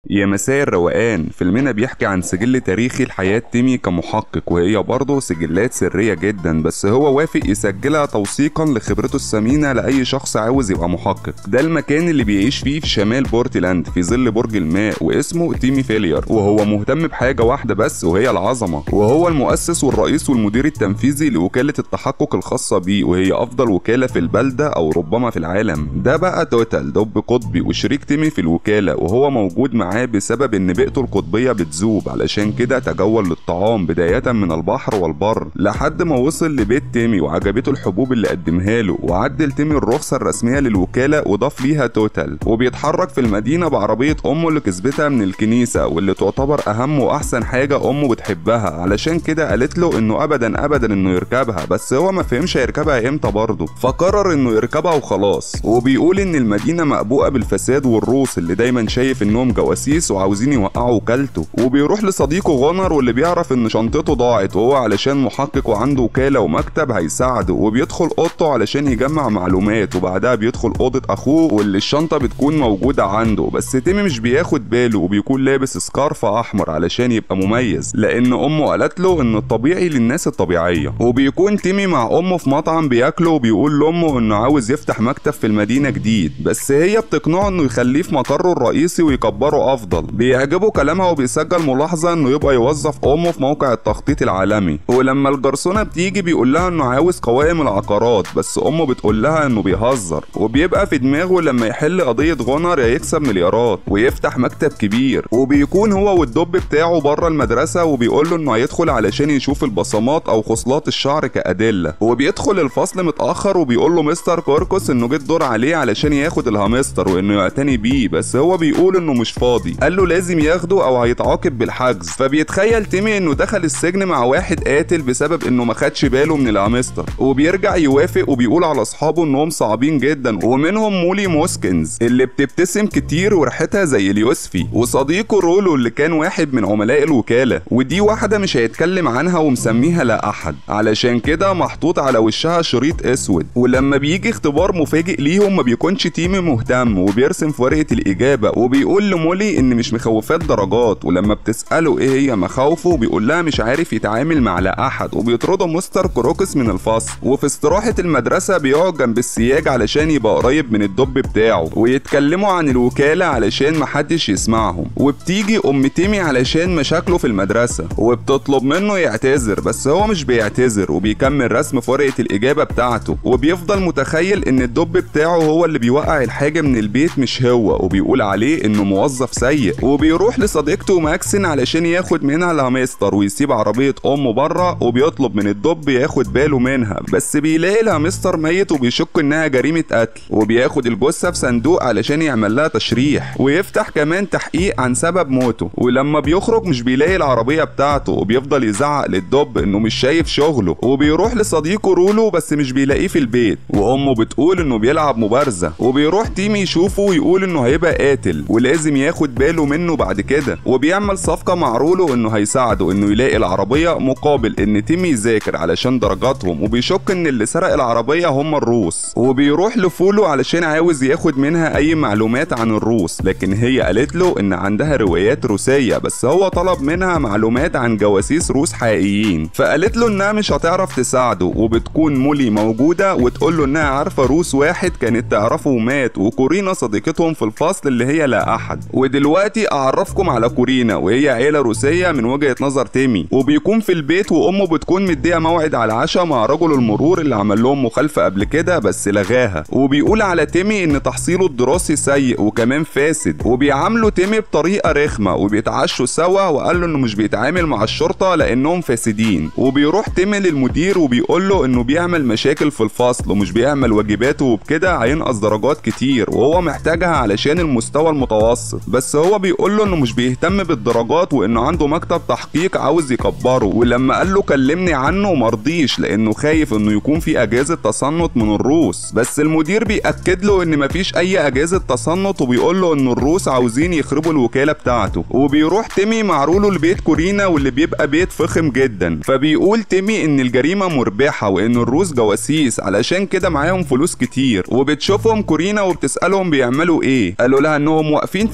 يا مساء الروقان فيلمنا بيحكي عن سجل تاريخي لحياة تيمي كمحقق وهي برضه سجلات سرية جدا بس هو وافق يسجلها توثيقا لخبرته الثمينة لأي شخص عاوز يبقى محقق ده المكان اللي بيعيش فيه في شمال بورتلاند في ظل برج الماء واسمه تيمي فيلير وهو مهتم بحاجة واحدة بس وهي العظمة وهو المؤسس والرئيس والمدير التنفيذي لوكالة التحقق الخاصة بيه وهي أفضل وكالة في البلدة أو ربما في العالم ده بقى توتال دب قطبي وشريك تيمي في الوكالة وهو موجود معاه بسبب ان بيئته القطبية بتذوب علشان كده تجول للطعام بداية من البحر والبر لحد ما وصل لبيت تيمي وعجبته الحبوب اللي قدمها له وعدل تيمي الرخصة الرسمية للوكالة وضاف ليها توتال وبيتحرك في المدينة بعربية أمه اللي كسبتها من الكنيسة واللي تعتبر أهم وأحسن حاجة أمه بتحبها علشان كده قالت له إنه أبدا أبدا إنه يركبها بس هو ما فهمش هيركبها إمتى برضه فقرر إنه يركبها وخلاص وبيقول إن المدينة مقبوءة بالفساد والروس اللي دايما شايف إنهم جواسيس وعاوزين يوقعوا وكالته وبيروح لصديقه غونر واللي بيعرف ان شنطته ضاعت وهو علشان محقق وعنده وكاله ومكتب هيساعده وبيدخل اوضته علشان يجمع معلومات وبعدها بيدخل اوضه اخوه واللي الشنطه بتكون موجوده عنده بس تيمي مش بياخد باله وبيكون لابس سكارف احمر علشان يبقى مميز لان امه قالت له ان الطبيعي للناس الطبيعيه وبيكون تيمي مع امه في مطعم بياكله وبيقول لامه انه عاوز يفتح مكتب في المدينه جديد بس هي بتقنعه انه يخليه في مقره الرئيسي ويكبره افضل بيعجبه كلامها وبيسجل ملاحظة انه يبقى يوظف امه في موقع التخطيط العالمي ولما الجرسونة بتيجي بيقول لها انه عاوز قوائم العقارات بس امه بتقول لها انه بيهزر وبيبقى في دماغه لما يحل قضية غونر يا يكسب مليارات ويفتح مكتب كبير وبيكون هو والدب بتاعه بره المدرسة وبيقول له انه هيدخل علشان يشوف البصمات او خصلات الشعر كأدلة وبيدخل الفصل متأخر وبيقول له مستر كوركوس انه جه الدور عليه علشان ياخد الهامستر وانه يعتني بيه بس هو بيقول انه مش فاضي قال له لازم ياخده او هيتعاقب بالحجز فبيتخيل تيمي انه دخل السجن مع واحد قاتل بسبب انه ما خدش باله من الهامستر وبيرجع يوافق وبيقول على اصحابه انهم صعبين جدا ومنهم مولي موسكنز اللي بتبتسم كتير وريحتها زي اليوسفي وصديقه رولو اللي كان واحد من عملاء الوكاله ودي واحده مش هيتكلم عنها ومسميها لا احد علشان كده محطوط على وشها شريط اسود ولما بيجي اختبار مفاجئ ليهم ما بيكونش تيمي مهتم وبيرسم في ورقه الاجابه وبيقول لمولي ان مش مخوفات درجات ولما بتساله ايه هي مخاوفه بيقول لها مش عارف يتعامل مع لا احد وبيطرده مستر كروكس من الفصل وفي استراحه المدرسه بيقعد جنب السياج علشان يبقى قريب من الدب بتاعه ويتكلموا عن الوكاله علشان محدش يسمعهم وبتيجي ام تيمي علشان مشاكله في المدرسه وبتطلب منه يعتذر بس هو مش بيعتذر وبيكمل رسم في ورقه الاجابه بتاعته وبيفضل متخيل ان الدب بتاعه هو اللي بيوقع الحاجه من البيت مش هو وبيقول عليه انه موظف سيء وبيروح لصديقته ماكسن علشان ياخد منها الهامستر ويسيب عربيه امه بره وبيطلب من الدب ياخد باله منها بس بيلاقي الهامستر ميت وبيشك انها جريمه قتل وبياخد الجثه في صندوق علشان يعمل لها تشريح ويفتح كمان تحقيق عن سبب موته ولما بيخرج مش بيلاقي العربيه بتاعته وبيفضل يزعق للدب انه مش شايف شغله وبيروح لصديقه رولو بس مش بيلاقيه في البيت وامه بتقول انه بيلعب مبارزه وبيروح تيمي يشوفه ويقول انه هيبقى قاتل ولازم ياخد باله منه بعد كده وبيعمل صفقه مع رولو انه هيساعده انه يلاقي العربيه مقابل ان تيمي يذاكر علشان درجاتهم وبيشك ان اللي سرق العربيه هم الروس وبيروح لفولو علشان عاوز ياخد منها اي معلومات عن الروس لكن هي قالت له ان عندها روايات روسيه بس هو طلب منها معلومات عن جواسيس روس حقيقيين فقالت له انها مش هتعرف تساعده وبتكون مولي موجوده وتقول له انها عارفه روس واحد كانت تعرفه ومات وكورينا صديقتهم في الفصل اللي هي لا احد ودلوقتي اعرفكم على كورينا وهي عيله روسيه من وجهه نظر تيمي وبيكون في البيت وامه بتكون مديه موعد على العشاء مع رجل المرور اللي عمل لهم مخالفه قبل كده بس لغاها وبيقول على تيمي ان تحصيله الدراسي سيء وكمان فاسد وبيعاملوا تيمي بطريقه رخمه وبيتعشوا سوا وقال له انه مش بيتعامل مع الشرطه لانهم فاسدين وبيروح تيمي للمدير وبيقول له انه بيعمل مشاكل في الفصل ومش بيعمل واجباته وبكده هينقص درجات كتير وهو محتاجها علشان المستوى المتوسط بس هو بيقول له انه مش بيهتم بالدرجات وانه عنده مكتب تحقيق عاوز يكبره ولما قال له كلمني عنه مرضيش لانه خايف انه يكون في اجهزه تصنت من الروس بس المدير بيأكد له ان مفيش اي اجهزه تصنت وبيقول له ان الروس عاوزين يخربوا الوكاله بتاعته وبيروح تيمي مع رولو لبيت كورينا واللي بيبقى بيت فخم جدا فبيقول تيمي ان الجريمه مربحه وان الروس جواسيس علشان كده معاهم فلوس كتير وبتشوفهم كورينا وبتسالهم بيعملوا ايه قالوا لها انهم واقفين في الشارع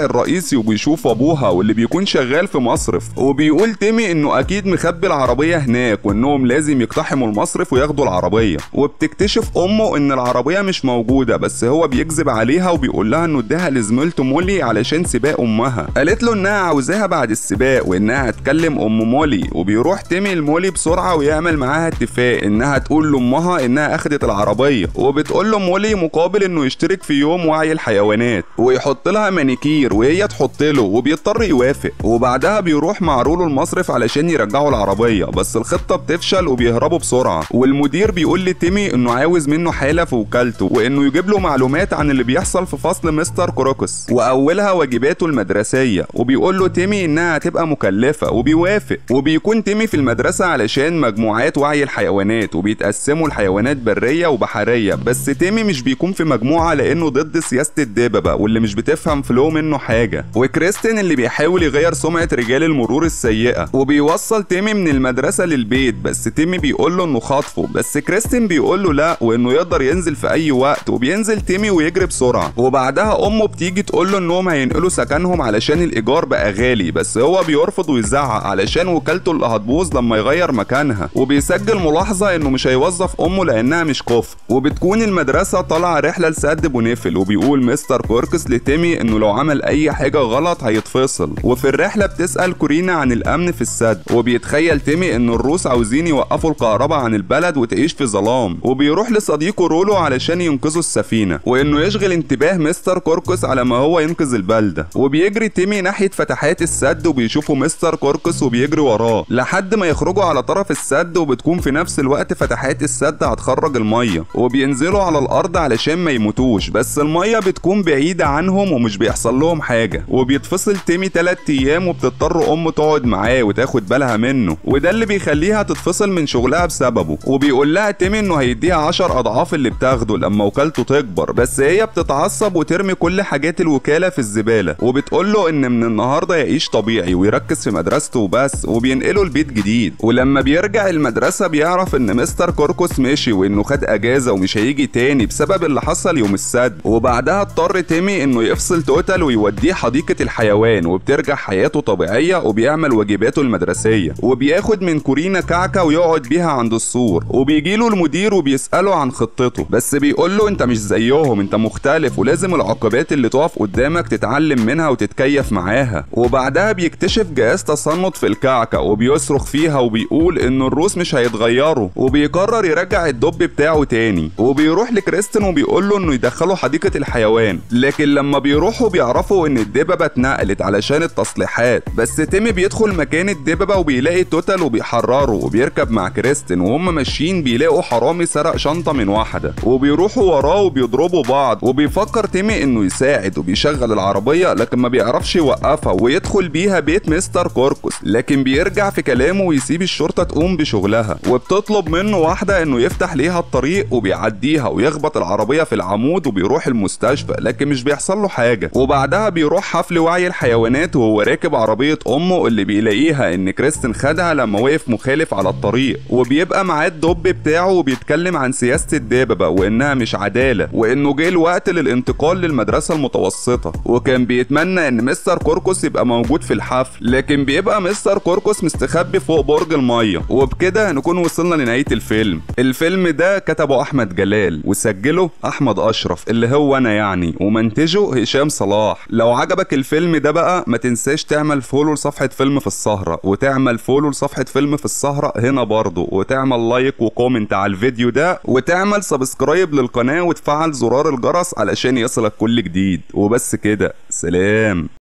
الشارع الرئيسي وبيشوف ابوها واللي بيكون شغال في مصرف وبيقول تيمي انه اكيد مخبي العربيه هناك وانهم لازم يقتحموا المصرف وياخدوا العربيه وبتكتشف امه ان العربيه مش موجوده بس هو بيكذب عليها وبيقول لها انه اداها لزميلته مولي علشان سباق امها قالت له انها عاوزاها بعد السباق وانها هتكلم ام مولي وبيروح تيمي لمولي بسرعه ويعمل معاها اتفاق انها تقول لامها انها اخدت العربيه وبتقول له مولي مقابل انه يشترك في يوم وعي الحيوانات ويحط لها مانيكير وهي تحط له وبيضطر يوافق وبعدها بيروح مع رولو المصرف علشان يرجعوا العربيه بس الخطه بتفشل وبيهربوا بسرعه والمدير بيقول لتيمي انه عاوز منه حاله في وكالته وانه يجيب له معلومات عن اللي بيحصل في فصل مستر كروكس واولها واجباته المدرسيه وبيقول له تيمي انها هتبقى مكلفه وبيوافق وبيكون تيمي في المدرسه علشان مجموعات وعي الحيوانات وبيتقسموا الحيوانات بريه وبحريه بس تيمي مش بيكون في مجموعه لانه ضد سياسه الدببه واللي مش بتفهم فلو منه حاجه وكريستين اللي بيحاول يغير سمعه رجال المرور السيئه وبيوصل تيمي من المدرسه للبيت بس تيمي بيقول له انه خاطفه بس كريستين بيقول له لا وانه يقدر ينزل في اي وقت وبينزل تيمي ويجري بسرعه وبعدها امه بتيجي تقول له انهم هينقلوا سكنهم علشان الايجار بقى غالي بس هو بيرفض ويزعق علشان وكالته اللي هتبوظ لما يغير مكانها وبيسجل ملاحظه انه مش هيوظف امه لانها مش كفء وبتكون المدرسه طالعه رحله لسد بونيفل وبيقول مستر كوركس لتيمي انه لو عمل اي حاجه غلط هيتفصل وفي الرحله بتسال كورينا عن الامن في السد وبيتخيل تيمي ان الروس عاوزين يوقفوا الكهرباء عن البلد وتعيش في ظلام وبيروح لصديقه رولو علشان ينقذوا السفينه وانه يشغل انتباه مستر كوركس على ما هو ينقذ البلده وبيجري تيمي ناحيه فتحات السد وبيشوفوا مستر كوركس وبيجري وراه لحد ما يخرجوا على طرف السد وبتكون في نفس الوقت فتحات السد هتخرج الميه وبينزلوا على الارض علشان ما يموتوش بس الميه بتكون بعيده عنهم ومش بيحصل لهم حاجه وبيتفصل تيمي 3 ايام وبتضطر امه تقعد معاه وتاخد بالها منه وده اللي بيخليها تتفصل من شغلها بسببه وبيقول لها تيمي انه هيديها 10 اضعاف اللي بتاخده لما وكالته تكبر بس هي بتتعصب وترمي كل حاجات الوكاله في الزباله وبتقول له ان من النهارده يعيش طبيعي ويركز في مدرسته وبس وبينقله لبيت جديد ولما بيرجع المدرسه بيعرف ان مستر كوركوس مشي وانه خد اجازه ومش هيجي تاني بسبب اللي حصل يوم السد وبعدها اضطر تيمي انه يفصل توتال ويوديه حديقه الحيوان وبترجع حياته طبيعيه وبيعمل واجباته المدرسيه وبياخد من كورينا كعكه ويقعد بيها عند السور وبيجيله المدير وبيساله عن خطته بس بيقول له انت مش زيهم انت مختلف ولازم العقبات اللي تقف قدامك تتعلم منها وتتكيف معاها وبعدها بيكتشف جهاز تصنت في الكعكه وبيصرخ فيها وبيقول ان الروس مش هيتغيروا وبيقرر يرجع الدب بتاعه تاني وبيروح لكريستن وبيقول له انه يدخله حديقه الحيوان لكن لما بيروحوا بيعرفوا ان الدببه اتنقلت علشان التصليحات بس تيمي بيدخل مكان الدببه وبيلاقي توتال وبيحرره وبيركب مع كريستن وهم ماشيين بيلاقوا حرامي سرق شنطه من واحده وبيروحوا وراه وبيضربوا بعض وبيفكر تيمي انه يساعد وبيشغل العربيه لكن ما بيعرفش يوقفها ويدخل بيها بيت مستر كوركوس لكن بيرجع في كلامه ويسيب الشرطه تقوم بشغلها وبتطلب منه واحده انه يفتح ليها الطريق وبيعديها ويخبط العربيه في العمود وبيروح المستشفى لكن مش بيحصل له حاجه وبعدها بيروح حفل وعي الحيوانات وهو راكب عربيه امه اللي بيلاقيها ان كريستن خدها لما وقف مخالف على الطريق وبيبقى معاه الدب بتاعه وبيتكلم عن سياسه الدببه وانها مش عداله وانه جه الوقت للانتقال للمدرسه المتوسطه وكان بيتمنى ان مستر كوركوس يبقى موجود في الحفل لكن بيبقى مستر كوركوس مستخبي فوق برج الميه وبكده نكون وصلنا لنهايه الفيلم الفيلم ده كتبه احمد جلال وسجله احمد اشرف اللي هو انا يعني ومنتجه هشام صلاح لو عجبك الفيلم ده بقى ما تنساش تعمل فولو لصفحه فيلم في السهره وتعمل فولو لصفحه فيلم في السهره هنا برضه وتعمل لايك وكومنت على الفيديو ده وتعمل سبسكرايب للقناه وتفعل زرار الجرس علشان يصلك كل جديد وبس كده سلام